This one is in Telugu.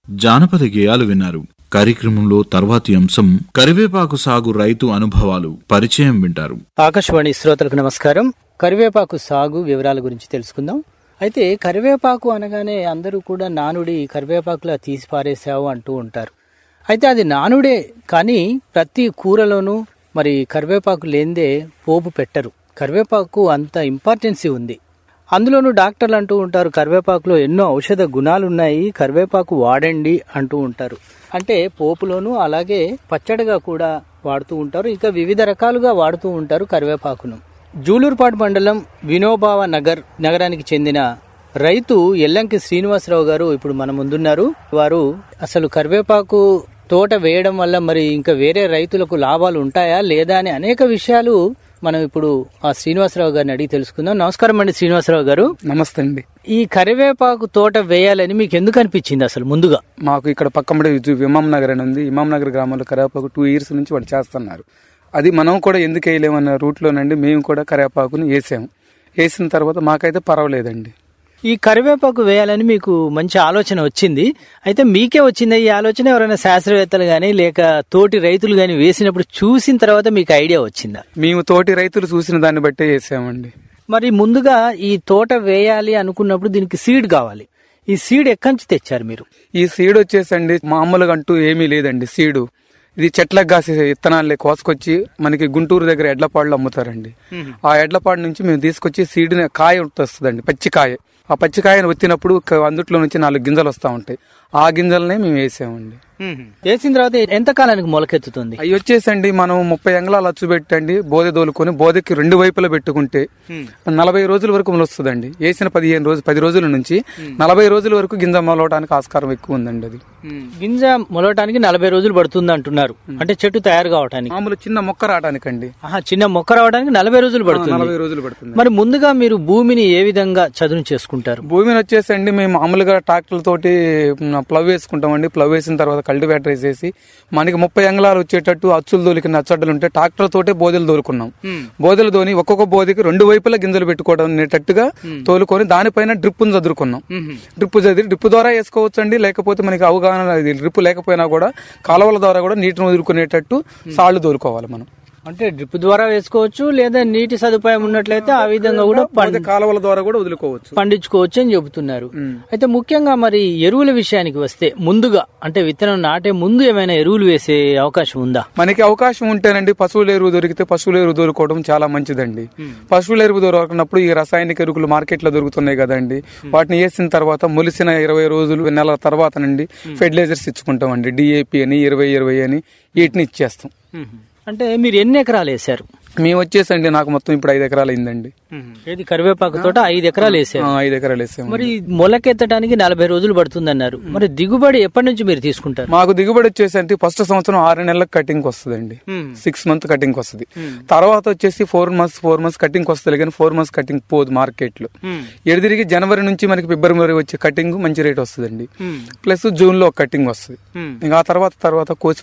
జానపద గేయాలు విన్నారు కార్యక్రమంలో తర్వాతి అంశం కరివేపాకు సాగు రైతు అనుభవాలు పరిచయం వింటారు ఆకాశవాణి శ్రోతలకు నమస్కారం కరివేపాకు సాగు వివరాల గురించి తెలుసుకుందాం అయితే కరివేపాకు అనగానే అందరూ కూడా నానుడి కరివేపాకులా తీసి పారేసావు అంటూ ఉంటారు అయితే అది నానుడే కానీ ప్రతి కూరలోనూ మరి కరివేపాకు లేనిదే పోపు పెట్టరు కరివేపాకు అంత ఇంపార్టెన్సీ ఉంది అందులోనూ డాక్టర్లు అంటూ ఉంటారు కరివేపాకులో ఎన్నో ఔషధ గుణాలు ఉన్నాయి కరివేపాకు వాడండి అంటూ ఉంటారు అంటే పోపులోనూ అలాగే పచ్చడిగా కూడా వాడుతూ ఉంటారు ఇంకా వివిధ రకాలుగా వాడుతూ ఉంటారు కరివేపాకును జూలూరుపాటు మండలం వినోబావ నగర్ నగరానికి చెందిన రైతు ఎల్లంకి శ్రీనివాసరావు గారు ఇప్పుడు మన ముందున్నారు వారు అసలు కరివేపాకు తోట వేయడం వల్ల మరి ఇంకా వేరే రైతులకు లాభాలు ఉంటాయా లేదా అని అనేక విషయాలు మనం ఇప్పుడు ఆ శ్రీనివాసరావు గారిని అడిగి తెలుసుకుందాం నమస్కారం అండి శ్రీనివాసరావు గారు నమస్తే అండి ఈ కరివేపాకు తోట వేయాలని మీకు ఎందుకు అనిపించింది అసలు ముందుగా మాకు ఇక్కడ పక్కమడే ఇమాం నగర్ అని ఉంది ఇమాం నగర్ గ్రామంలో కరివేపాకు టూ ఇయర్స్ నుంచి వాడు చేస్తున్నారు అది మనం కూడా ఎందుకు వేయలేమన్న రూట్లోనండి మేము కూడా కరివేపాకుని వేసాము వేసిన తర్వాత మాకైతే పర్వాలేదండి ఈ కరివేపాకు వేయాలని మీకు మంచి ఆలోచన వచ్చింది అయితే మీకే వచ్చింది ఈ ఆలోచన ఎవరైనా శాస్త్రవేత్తలు గాని లేక తోటి రైతులు గాని వేసినప్పుడు చూసిన తర్వాత మీకు ఐడియా వచ్చిందా మేము తోటి రైతులు చూసిన దాన్ని బట్టే వేసామండి మరి ముందుగా ఈ తోట వేయాలి అనుకున్నప్పుడు దీనికి సీడ్ కావాలి ఈ సీడ్ ఎక్కడి నుంచి తెచ్చారు మీరు ఈ సీడ్ వచ్చేసండి మామూలుగా అంటూ ఏమీ లేదండి సీడు ఇది చెట్లకు కాసే విత్తనాలే కోసుకొచ్చి మనకి గుంటూరు దగ్గర ఎడ్లపాడులో అమ్ముతారండి ఆ ఎడ్లపాడు నుంచి మేము తీసుకొచ్చి సీడ్ని కాయ వస్తుందండి పచ్చి కాయ ఆ పచ్చి కాయను వచ్చినప్పుడు క- అందుట్లో నుంచి నాలుగు గింజలు వస్తూ ఉంటాయి ఆ గింజలనే మేము వేసామండి వేసిన తర్వాత ఎంత కాలానికి మొలకెత్తుతుంది అవి వచ్చేసండి మనం ముప్పై అంగళాలు అచ్చు పెట్టండి బోధె దోలుకొని బోధెకి రెండు వైపులా పెట్టుకుంటే నలభై రోజుల వరకు మొలుస్తుందండి వేసిన పదిహేను రోజులు పది రోజుల నుంచి నలభై రోజుల వరకు గింజ మొలవడానికి ఆస్కారం ఎక్కువ ఉందండి అది గింజ మొలవటానికి నలభై రోజులు పడుతుంది అంటున్నారు అంటే చెట్టు తయారు కావటానికి మామూలు చిన్న మొక్క రావడానికండి ఆహా, చిన్న మొక్క రావడానికి నలభై రోజులు పడుతుంది నలభై రోజులు పడుతుంది మరి ముందుగా మీరు భూమిని ఏ విధంగా చదును చేసుకుంటారు భూమిని వచ్చేసండి మేము మామూలుగా ట్రాక్టర్ల తోటి ప్లవ్ వేసుకుంటామండి ప్లవ్ వేసిన తర్వాత కల్టివేటర్ వేసేసి మనకి ముప్పై అంగళాలు వచ్చేటట్టు అచ్చులు దోలికి నచ్చడ్డలు ఉంటే ట్రాక్టర్ తోటే బోదెలు దోలుకున్నాం బోదెలు దోని ఒక్కొక్క బోధికి రెండు వైపులా గింజలు పెట్టుకోవడం అనేటట్టుగా తోలుకొని దానిపైన డ్రిప్ చదురుకున్నాం డ్రిప్ చదివి డ్రిప్ ద్వారా వేసుకోవచ్చండి లేకపోతే మనకి అవగాహన డ్రిప్ లేకపోయినా కూడా కాలువల ద్వారా కూడా నీటిని వదులుకునేటట్టు సాళ్లు దోలుకోవాలి మనం అంటే డ్రిప్ ద్వారా వేసుకోవచ్చు లేదా నీటి సదుపాయం ఉన్నట్లయితే ఆ విధంగా కూడా పం- పోతే కాలువల ద్వారా కూడా వదులుకోవచ్చు పండించుకోవచ్చు అని చెబుతున్నారు అయితే ముఖ్యంగా మరి ఎరువుల విషయానికి వస్తే ముందుగా అంటే విత్తనం నాటే ముందు ఏమైనా ఎరువులు వేసే అవకాశం ఉందా మనకి అవకాశం ఉంటేనండి పశువుల ఎరువు దొరికితే పశువుల ఎరువు దొరుకోవడం చాలా మంచిదండి పశువుల ఎరువు దొరకనప్పుడు ఈ రసాయనిక ఎరువులు మార్కెట్ లో దొరుకుతున్నాయి కదండి వాటిని వేసిన తర్వాత మొలిసిన ఇరవై రోజులు నెలల తర్వాత నుండి ఫెర్టిలైజర్స్ ఇచ్చుకుంటామండి డిఏపి అని ఇరవై ఇరవై అని వీటిని ఇచ్చేస్తాం అంటే మీరు ఎన్ని ఎకరాలు వేశారు మేము వచ్చేసండి నాకు మొత్తం ఇప్పుడు ఐదు ఎకరాలు అయిందండి ఏది కరివేపాకు తోట ఐదు ఎకరాలు వేశారు ఆ, ఐదు ఎకరాలు వేసాము మరి మొలకెత్తడానికి నలభై రోజులు పడుతుందన్నారు మరి దిగుబడి ఎప్పటి నుంచి మీరు తీసుకుంటారు మాకు దిగుబడి వచ్చేసరికి ఫస్ట్ సంవత్సరం ఆరు నెలలకు కటింగ్ వస్తుందండి సిక్స్ మంత్ కటింగ్ వస్తుంది తర్వాత వచ్చేసి four months four months cutting వస్తుంది కానీ ఫోర్ మంత్స్ కటింగ్ పోదు మార్కెట్ లో ఎడిదిరిగి జనవరి నుంచి మనకి ఫిబ్రవరి వచ్చే కటింగ్ మంచి రేట్ వస్తుందండి ప్లస్ జూన్ లో ఒక కటింగ్ వస్తుంది ఇంకా ఆ తర్వాత తర్వాత కోసి